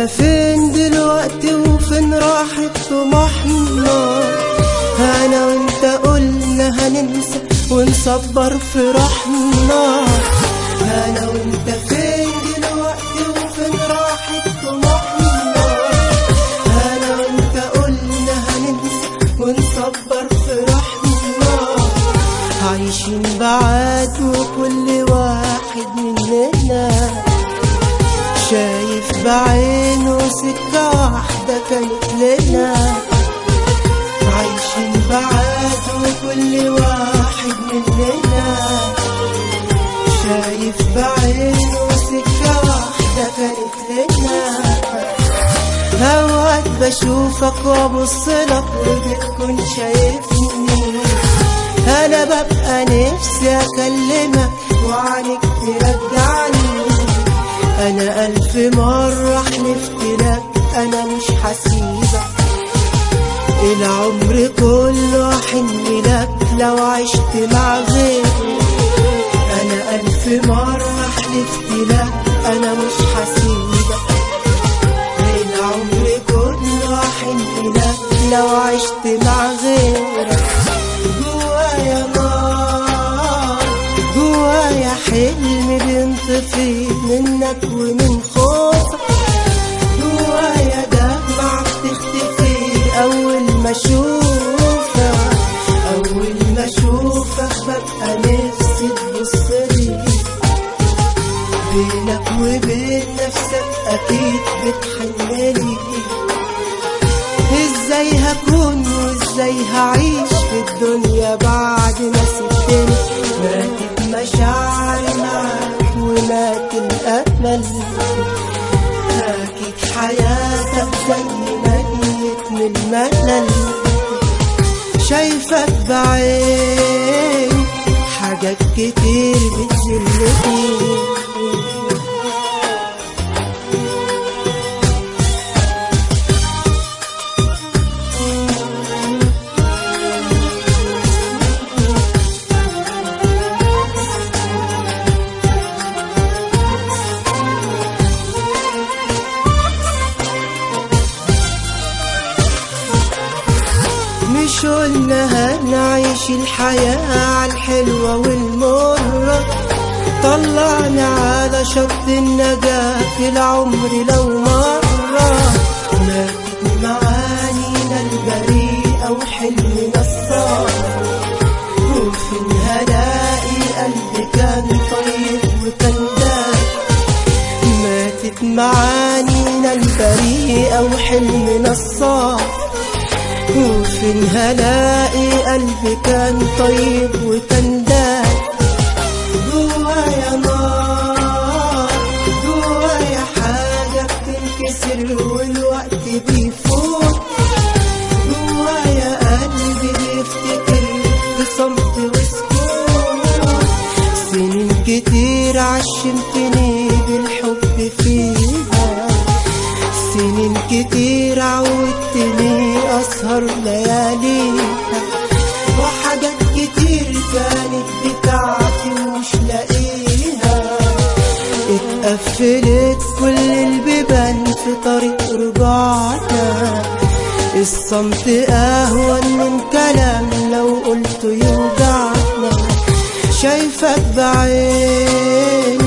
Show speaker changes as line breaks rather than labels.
فين دلوقتي وفين راحت طموحنا انا وانت قلنا هننسى ونصبر في روحنا انا وانت فين دلوقتي وفين راحت طموحنا انا وانت قلنا هننسى ونصبر في روحنا عايشين بعاد وكل واحد مننا شايف بعينه سكة واحدة كانت لنا عايشين بعاد وكل واحد مننا شايف بعينه سكة واحدة كانت لنا اوقات بشوفك وابص لك وبتكون شايفني انا ببقى نفسي اكلمك وعنك ترجعني انا الف مرة حلفت لك انا مش هسيبك العمر كله احن لك لو عشت مع غيري انا الف مرة حلفت لك انا مش هسيبك العمر كله احن لك لو عشت مع غيرك جوايا نار جوايا حلم بينطفي منك ومن خوفك جوايا دمعة بتختفي أول ما أشوفك أول ما أشوفك ببقى نفسي تبصلي بينك وبين نفسك أكيد بتحنلي ازاي هكون وازاي هعيش في الدنيا بعد ما سبتني ماتت مشاعري معاك ومات الامل اكيد حياتك زي ميت من الملل شايفك بعين حاجات كتير بتذلني مش قلنا هنعيش الحياة عالحلوة والمرة طلعنا على شط النجاة في العمر لو مرة ماتت معانينا البريئة وحلمنا الصافي وفي هلاقي قلبي كان طيب وكان دافي ماتت معانينا البريئة وحلمنا الصافي وفين هلاقي قلبي كان طيب وكان دافي جوايا نار جوايا حاجة بتنكسر والوقت بيفوت جوايا قلبي بيفتكر بصمت وسكوت سنين كتير عشمتني بالحب فيها سنين كتير عودتني أسهر لياليها وحاجات كتير كانت بتاعتي ومش لاقيها اتقفلت كل البيبان في طريق رجوعنا الصمت أهون من كلام لو قلت يوجعنا شايفك بعين